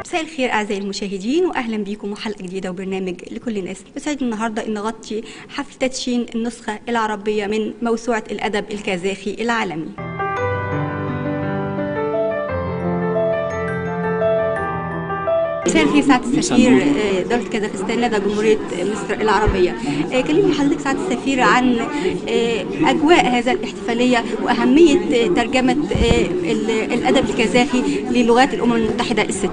مساء الخير اعزائي المشاهدين واهلا بكم وحلقه جديده وبرنامج لكل الناس يسعدنا النهارده ان نغطي حفل تدشين النسخه العربيه من موسوعه الادب الكازاخي العالمي مساء الخير سعاده السفير آه، دوله كازاخستان لدى جمهوريه مصر العربيه آه، كلمني حضرتك سعاده السفير عن آه، اجواء هذا الاحتفاليه واهميه آه، ترجمه آه، ال- الادب الكازاخي للغات الامم المتحده الست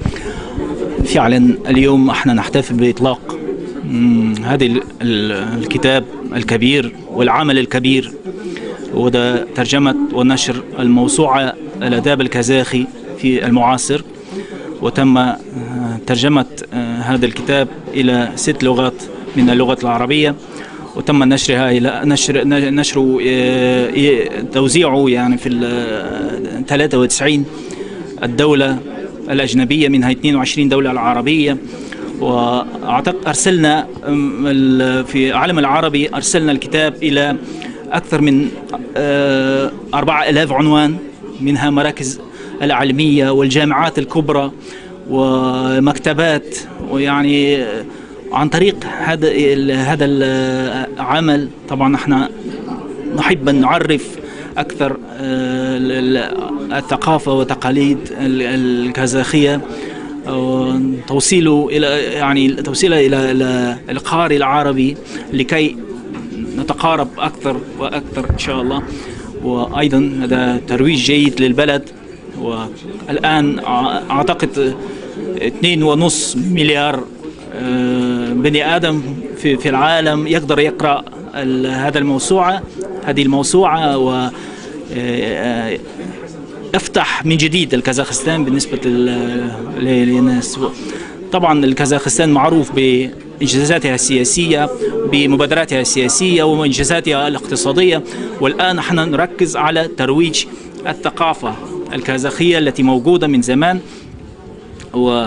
فعلا اليوم احنا نحتفل باطلاق مم، هذه ال- ال- الكتاب الكبير والعمل الكبير وده ترجمة ونشر الموسوعة الآداب الكازاخي في المعاصر وتم آه، ترجمة آه، هذا الكتاب إلى ست لغات من اللغة العربية وتم نشرها إلى نشر نشره آه، آه، توزيعه يعني في ال 93 الدولة الأجنبية منها 22 دولة العربية وأعتقد أرسلنا أم، ال- في العالم العربي أرسلنا الكتاب إلى أكثر من آه، 4000 عنوان منها مراكز العلمية والجامعات الكبرى ومكتبات ويعني آه، عن طريق هذا ال- هذا العمل طبعا احنا نحب أن نعرف أكثر آه، ال- ال- الثقافة وتقاليد ال- الكازاخية آه، توصيله إلى يعني توصيله إلى إلى القارئ العربي لكي نتقارب أكثر وأكثر إن شاء الله وأيضا هذا ترويج جيد للبلد والآن أع- أعتقد اثنين ونص مليار آه، بني آدم في في العالم يقدر يقرأ ال- هذا الموسوعة هذه الموسوعة و آه، افتح من جديد الكازاخستان بالنسبة لل- ل- للناس طبعا الكازاخستان معروف بإنجازاتها السياسية بمبادراتها السياسية وإنجازاتها الاقتصادية والآن احنا نركز على ترويج الثقافة الكازاخية التي موجودة من زمان و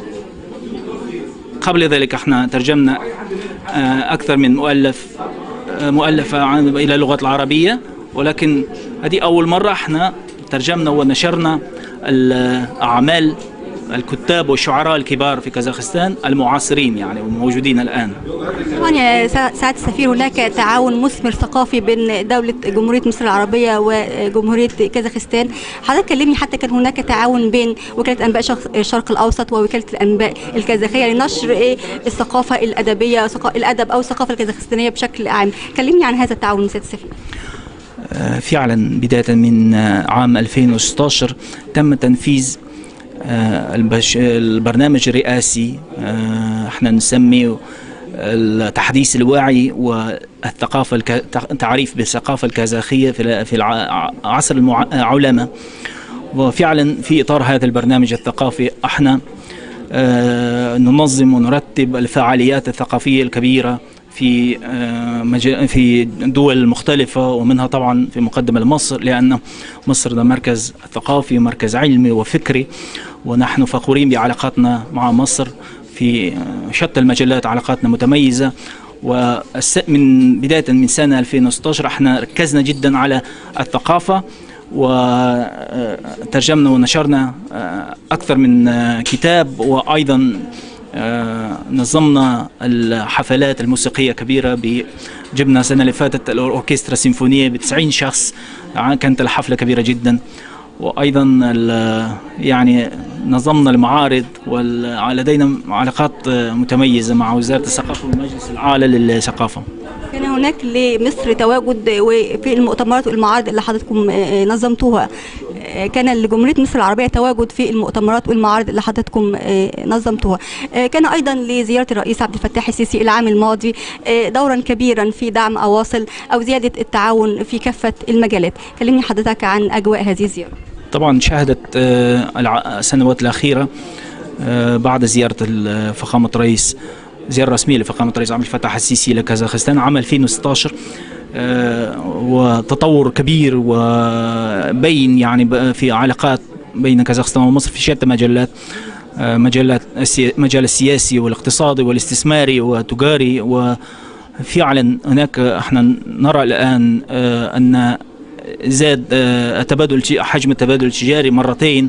قبل ذلك احنا ترجمنا آه، اكثر من مؤلف آه، مؤلفه عن الى اللغات العربيه ولكن هذه اول مره احنا ترجمنا ونشرنا الاعمال الكتاب والشعراء الكبار في كازاخستان المعاصرين يعني وموجودين الان طبعا يا سع- سعاده السفير هناك تعاون مثمر ثقافي بين دوله جمهوريه مصر العربيه وجمهوريه كازاخستان حضرتك كلمني حتى كان هناك تعاون بين وكاله انباء شرق- الشرق الاوسط ووكاله الانباء الكازاخيه لنشر ايه الثقافه الادبيه ثقا- الادب او الثقافه الكازاخستانيه بشكل عام كلمني عن هذا التعاون سعاده السفير آه، فعلا بداية من آه، عام 2016 تم تنفيذ آه، البش- البرنامج الرئاسي آه، احنا نسميه التحديث الوعي والثقافة الك... تعريف بالثقافة الكازاخية في ال- في الع- عصر العلماء وفعلا في إطار هذا البرنامج الثقافي احنا آه، ننظم ونرتب الفعاليات الثقافية الكبيرة في آه، مجا- في دول مختلفة ومنها طبعا في مقدمة لمصر لأن مصر ده مركز ثقافي ومركز علمي وفكري ونحن فخورين بعلاقاتنا مع مصر في آه، شتى المجالات علاقاتنا متميزة ومن بداية من سنة 2016 احنا ركزنا جدا على الثقافة وترجمنا ونشرنا آه، أكثر من آه، كتاب وأيضا آه، نظمنا الحفلات الموسيقية كبيرة ب- جبنا السنة اللي فاتت الأوركسترا السيمفونية ب 90 شخص آه، كانت الحفلة كبيرة جدا وأيضا ال- يعني نظمنا المعارض ولدينا علاقات آه، متميزة مع وزارة الثقافة والمجلس الأعلى للثقافة كان هناك لمصر تواجد وفي المؤتمرات والمعارض اللي حضراتكم آه، نظمتوها آه، كان لجمهورية مصر العربية تواجد في المؤتمرات والمعارض اللي حضراتكم آه، نظمتوها آه، كان أيضا لزيارة الرئيس عبد الفتاح السيسي العام الماضي آه، دورا كبيرا في دعم أواصل أو زيادة التعاون في كافة المجالات كلمني حضرتك عن أجواء هذه الزيارة طبعا شهدت آه، الع- السنوات الأخيرة آه، بعد زيارة ال- فخامة رئيس زيارة رسمية لفخامة رئيس عبد الفتاح السيسي لكازاخستان عام 2016 آه، وتطور كبير وبين يعني ب- في علاقات بين كازاخستان ومصر في شتى مجالات آه، مجالات السي- مجال السياسي والاقتصادي والاستثماري والتجاري وفعلا هناك احنا نرى الآن آه، أن زاد آه، التبادل التج- حجم التبادل التجاري مرتين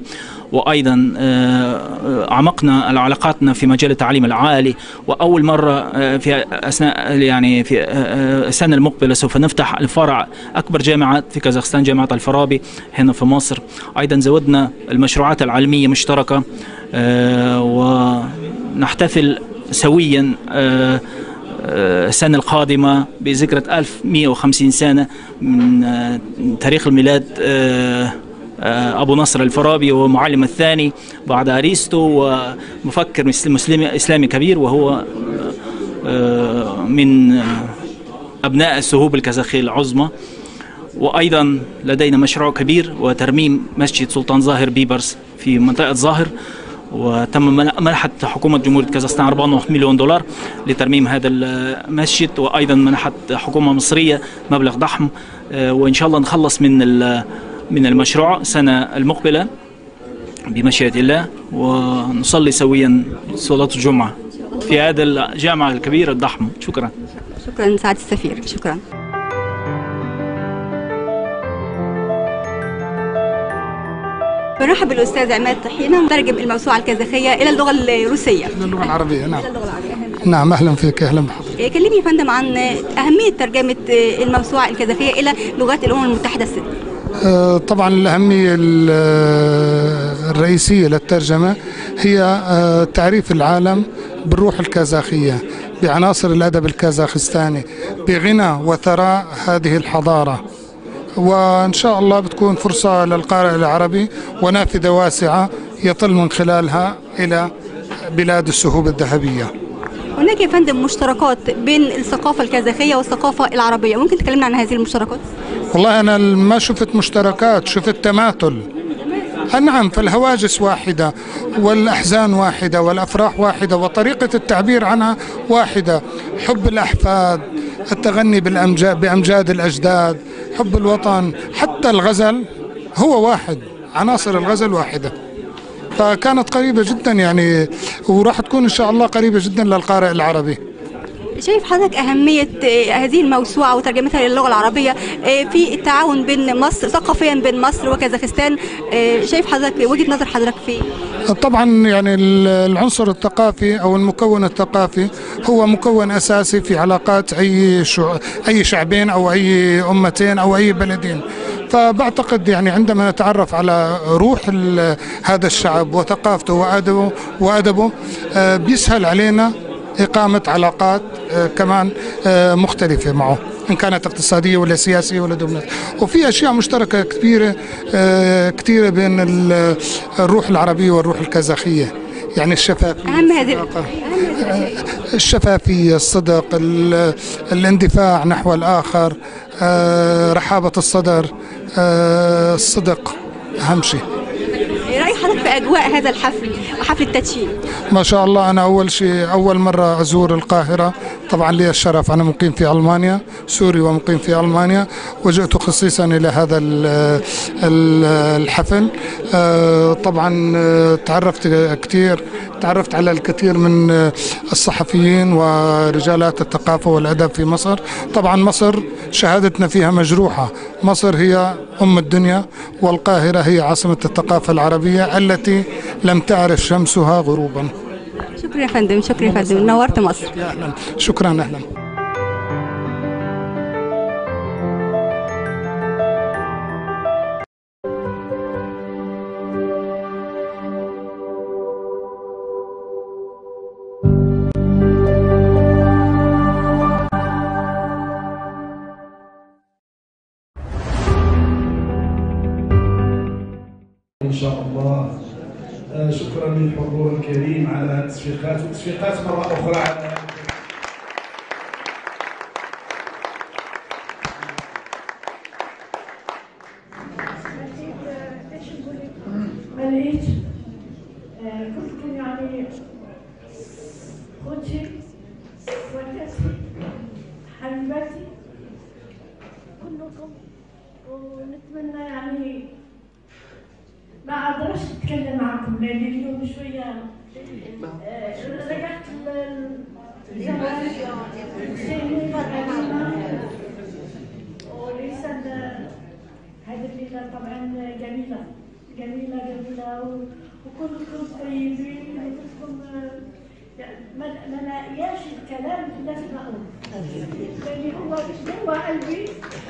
وايضا آه، عمقنا علاقاتنا في مجال التعليم العالي واول مره آه، في اثناء يعني في آه، آه، السنه المقبله سوف نفتح الفرع اكبر جامعات في كازاخستان جامعه الفارابي هنا في مصر ايضا زودنا المشروعات العلميه مشتركه آه، ونحتفل سويا آه، آه، السنة القادمة بذكرى 1150 سنة من آه، تاريخ الميلاد آه، آه، أبو نصر الفارابي وهو معلم الثاني بعد أرسطو ومفكر مسلم مسلمي إسلامي كبير وهو آه، من آه، أبناء السهوب الكازاخية العظمى وأيضا لدينا مشروع كبير وترميم مسجد سلطان ظاهر بيبرس في منطقة ظاهر وتم من- منحت حكومة جمهورية كازاخستان 4 مليون دولار لترميم هذا المسجد وأيضا منحت حكومة مصرية مبلغ ضخم آه، وإن شاء الله نخلص من ال- من المشروع السنة المقبلة بمشيئة الله ونصلي سويا صلاة الجمعة في هذا الجامعة الكبيرة الضخمة شكرا شكرا سعاده السفير شكرا بنرحب بالاستاذ عماد طحينه مترجم الموسوعه الكازاخيه الى اللغه الروسيه اللغة العربية نعم الى اللغه العربيه نعم أهلا فيك أهلا بحضرتك إيه، كلمني يا فندم عن اهميه ترجمه آه، الموسوعه الكازاخيه الى لغات الامم المتحده الست آه، طبعا الأهمية ال- آه، الرئيسية للترجمة هي آه، تعريف العالم بالروح الكازاخية بعناصر الأدب الكازاخستاني بغنى وثراء هذه الحضارة وإن شاء الله بتكون فرصة للقارئ العربي ونافذة واسعة يطل من خلالها إلى بلاد السهوب الذهبية هناك يا فندم مشتركات بين الثقافه الكازاخيه والثقافه العربيه ممكن تكلمنا عن هذه المشتركات والله أنا ما شفت مشتركات شفت تماثل آه نعم فالهواجس واحدة والأحزان واحدة والأفراح واحدة وطريقة التعبير عنها واحدة حب الأحفاد التغني بالأمجاد بأمجاد الأجداد حب الوطن حتى الغزل هو واحد عناصر الغزل واحدة فكانت قريبة جدا يعني وراح تكون إن شاء الله قريبة جدا للقارئ العربي شايف حضرتك أهمية آه، هذه الموسوعة وترجمتها للغة العربية آه، في التعاون بين مصر ثقافيا بين مصر وكازاخستان آه، شايف حضرتك وجهة نظر حضرتك في طبعا يعني ال- العنصر الثقافي او المكون الثقافي هو مكون اساسي في علاقات اي شع... اي شعبين او اي امتين او اي بلدين فبعتقد يعني عندما نتعرف على روح ال- هذا الشعب وثقافته وادبه وادبه آه، بيسهل علينا إقامة علاقات آه، كمان آه، مختلفة معه إن كانت اقتصادية ولا سياسية ولا دبلوماسية وفي أشياء مشتركة كثيرة آه، كثيرة بين ال- الروح العربية والروح الكازاخية يعني الشفافية أهم هذه الصداقة. آه، الشفافية الصدق ال- الاندفاع نحو الآخر آه، رحابة الصدر آه، الصدق أهم شيء آه، رأي حضرتك في أجواء هذا الحفل حفل التدشين ما شاء الله أنا أول شيء أول مرة أزور القاهرة طبعا لي الشرف أنا مقيم في ألمانيا سوري ومقيم في ألمانيا وجئت خصيصا إلى هذا ال- ال- الحفل آه، طبعا آه، تعرفت كثير تعرفت على الكثير من آه، الصحفيين ورجالات الثقافة والأدب في مصر طبعا مصر شهادتنا فيها مجروحة مصر هي أم الدنيا والقاهرة هي عاصمة الثقافة العربية التي لم تعرف شمسها غروبا شكرا يا فندم شكرا يا فندم نورت مصر يا أهلا شكرا أهلا ان شاء الله آه، شكرا للحضور الكريم على هذه التصفيقات وتصفيقات مره اخرى على ما لقيتش آه، كنت يعني خوتي اخواتي حبيباتي كلكم ونتمنى يعني ما اقدرش اتكلم معكم لان اليوم شويه آه، رجعت ل- الزمان سنين قديمه وليس ال- هذه الليله طبعا جميله جميلة جميلة و- وكلكم طيبين وكلكم آه، يعني ما ما لاقياش الكلام اللي لازم اقوله لان هو جوه قلبي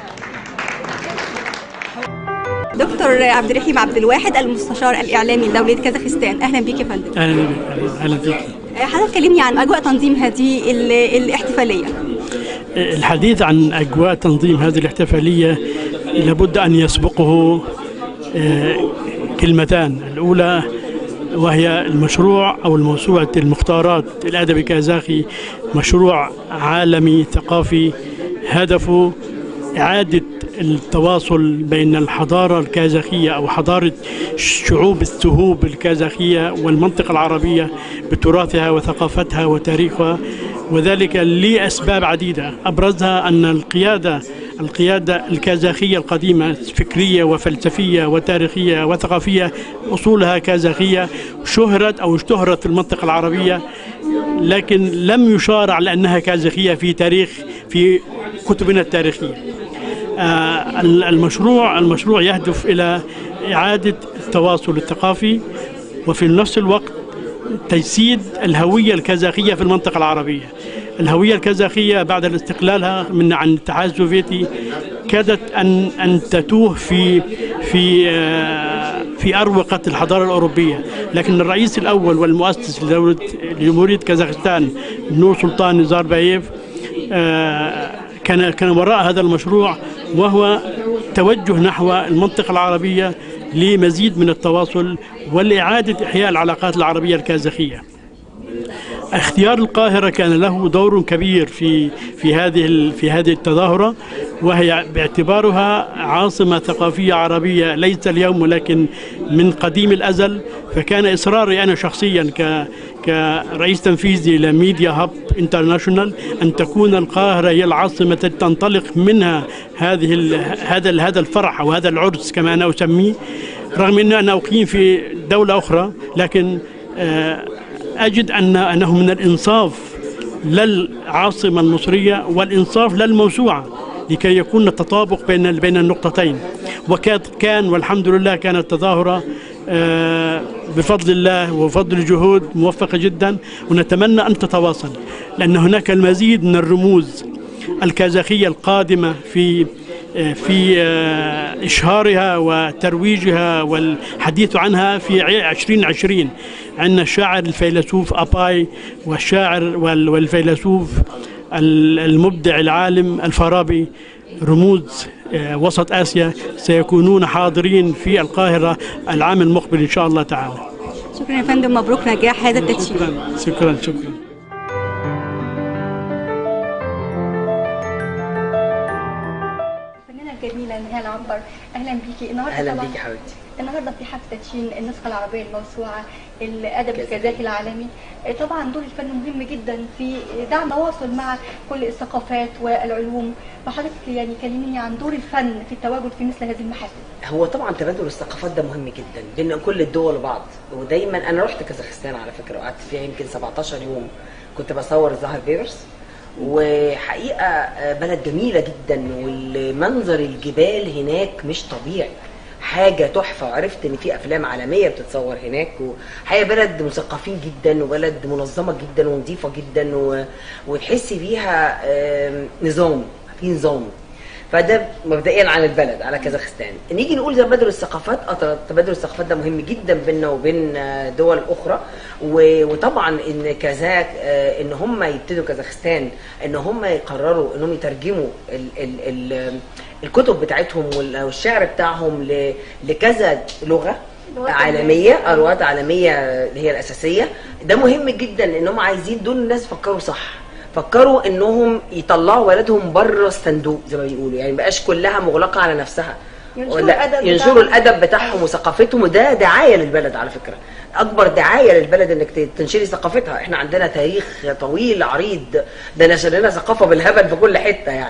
دكتور عبد الرحيم عبد الواحد المستشار الاعلامي لدوله كازاخستان اهلا بيك يا فندم اهلا بك أهلاً- اهلا بك آه، حضرتك كلمني عن اجواء تنظيم هذه ال- الاحتفاليه الحديث عن اجواء تنظيم هذه الاحتفاليه لابد ان يسبقه آه، كلمتان الاولى وهي المشروع او الموسوعه المختارات الادبي الكازاخي مشروع عالمي ثقافي هدفه اعاده التواصل بين الحضاره الكازاخيه او حضاره شعوب السهوب الكازاخيه والمنطقه العربيه بتراثها وثقافتها وتاريخها وذلك لاسباب عديده ابرزها ان القياده القياده الكازاخيه القديمه فكريه وفلسفيه وتاريخيه وثقافيه اصولها كازاخيه شهرت او اشتهرت في المنطقه العربيه لكن لم يشار على انها كازاخيه في تاريخ في كتبنا التاريخيه. آه، المشروع المشروع يهدف الى اعاده التواصل الثقافي وفي نفس الوقت تجسيد الهويه الكازاخيه في المنطقه العربيه. الهويه الكازاخيه بعد الاستقلالها من عن الاتحاد السوفيتي كادت ان ان تتوه في في آه، في اروقه الحضاره الاوروبيه، لكن الرئيس الاول والمؤسس لدوله جمهوريه كازاخستان نور سلطان نزاربايف آه، كان كان وراء هذا المشروع وهو توجه نحو المنطقه العربيه لمزيد من التواصل ولاعاده احياء العلاقات العربيه الكازاخيه. اختيار القاهرة كان له دور كبير في في هذه ال- في هذه التظاهرة وهي باعتبارها عاصمة ثقافية عربية ليس اليوم ولكن من قديم الأزل فكان إصراري أنا شخصيا ك كرئيس تنفيذي لميديا هاب انترناشونال أن تكون القاهرة هي العاصمة التي تنطلق منها هذه ال- هذا ال- هذا الفرح أو هذا العرس كما أنا أسميه رغم أن أنا أقيم في دولة أخرى لكن آه، أجد أن أنه من الإنصاف للعاصمة المصرية والإنصاف للموسوعة لكي يكون التطابق بين بين النقطتين وكان كان والحمد لله كانت تظاهرة آه، بفضل الله وفضل الجهود موفقة جدا ونتمنى أن تتواصل لأن هناك المزيد من الرموز الكازاخية القادمة في في آه، إشهارها وترويجها والحديث عنها في ع- 2020 عندنا الشاعر الفيلسوف أباي والشاعر وال- والفيلسوف ال- المبدع العالم الفارابي رموز آه، وسط آسيا سيكونون حاضرين في القاهرة العام المقبل إن شاء الله تعالى شكرا يا فندم مبروك نجاح هذا التدشين شكرا شكرا شكرا الفنانة الجميلة نهال عنبر أهلا بيكي النهاردة اهلا طبعاً- بيك يا حبيبتي النهارده في حفل تدشين النسخة العربية الموسوعة الأدب الكازاخي العالمي طبعا دور الفن مهم جدا في دعم التواصل مع كل الثقافات والعلوم فحضرتك يعني كلميني عن دور الفن في التواجد في مثل هذه المحافل هو طبعا تبادل الثقافات ده مهم جدا بين كل الدول وبعض ودايما انا رحت كازاخستان على فكره وقعدت فيها يمكن 17 يوم كنت بصور الزهر فيروس وحقيقه آه، بلد جميله جدا والمنظر الجبال هناك مش طبيعي حاجه تحفه وعرفت ان في افلام عالميه بتتصور هناك وحقيقه بلد مثقفين جدا وبلد منظمه جدا ونظيفه جدا و... وتحسي فيها آم، نظام في نظام فده مبدئيا عن البلد على كازاخستان نيجي نقول تبادل الثقافات اه تبادل الثقافات ده مهم جدا بيننا وبين آه، دول اخرى و- وطبعا ان كازاك آه، ان هم يبتدوا كازاخستان ان هم يقرروا انهم يترجموا ال ال ال الكتب بتاعتهم وال- والشعر بتاعهم ل- لكذا لغه لغات عالميه اه لغات عالميه اللي هي الاساسيه ده مهم جدا ان هم عايزين دول الناس فكروا صح فكروا انهم يطلعوا ولادهم بره الصندوق زي ما بيقولوا يعني مبقاش كلها مغلقه على نفسها ينشروا ولا- الأدب ينشروا بتاعهم. الادب بتاعهم وثقافتهم وده دعايه للبلد على فكره اكبر دعايه للبلد انك ت- تنشري ثقافتها احنا عندنا تاريخ طويل عريض ده نشر لنا ثقافه بالهبل في كل حته يعني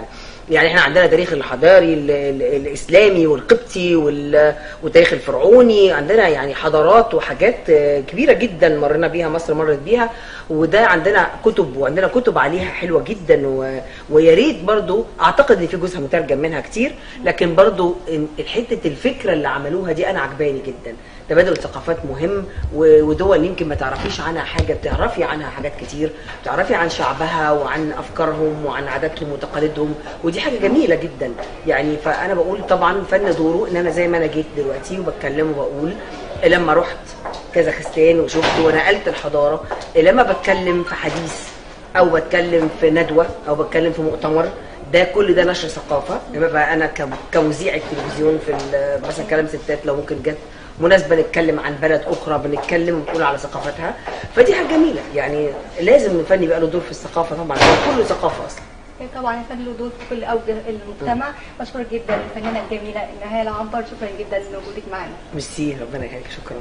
يعني احنا عندنا تاريخ الحضاري ال- ال- الاسلامي والقبطي وال- والتاريخ الفرعوني عندنا يعني حضارات وحاجات آه، كبيره جدا مرينا بيها مصر مرت بيها وده عندنا كتب وعندنا كتب عليها حلوه جدا و... ويا ريت برضو اعتقد ان في جزء مترجم منها كتير لكن برضو إن- حته الفكره اللي عملوها دي انا عجباني جدا تبادل الثقافات مهم و- ودول يمكن ما تعرفيش عنها حاجه بتعرفي عنها حاجات كتير بتعرفي عن شعبها وعن افكارهم وعن عاداتهم وتقاليدهم ودي حاجه جميله جدا يعني فانا بقول طبعا فن دوره ان انا زي ما انا جيت دلوقتي وبتكلم وبقول لما رحت كازاخستان وشفت ونقلت الحضاره لما بتكلم في حديث او بتكلم في ندوه او بتكلم في مؤتمر ده كل ده نشر ثقافه لما بقى انا كم- كمذيع التلفزيون في ال- مثلا كلام ستات لو ممكن جت مناسبه نتكلم عن بلد اخرى بنتكلم ونقول على ثقافتها فدي حاجه جميله يعني لازم الفن يبقى له دور في الثقافه طبعا هو كله ثقافه اصلا طبعا الفن له دور في كل اوجه المجتمع بشكرك جدا الفنانه الجميله نهال عنبر شكرا جدا لوجودك معنا ميرسي ربنا يخليك شكرا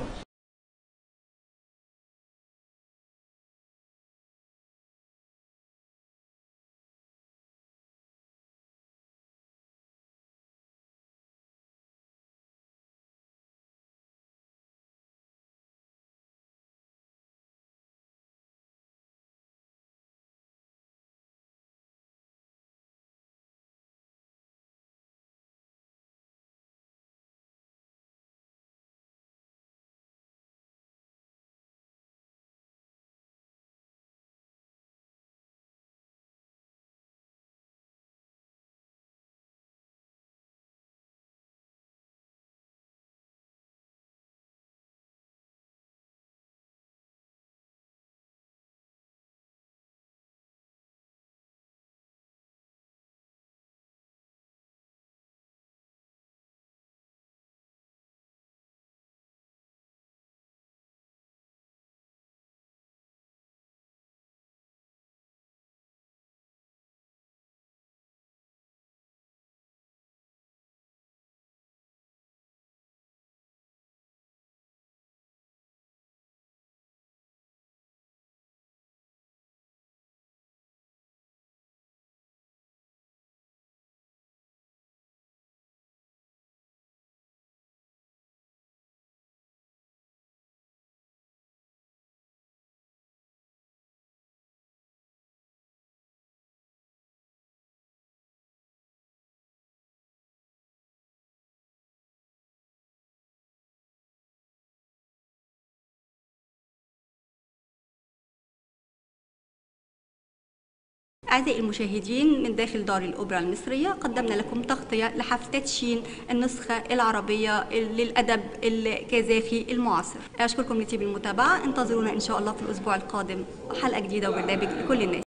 أعزائي المشاهدين من داخل دار الأوبرا المصرية قدمنا لكم تغطية لحفل تدشين النسخة العربية للأدب الكازاخي المعاصر أشكركم لطيب المتابعة انتظرونا إن شاء الله في الأسبوع القادم حلقة جديدة وبرنامج لكل الناس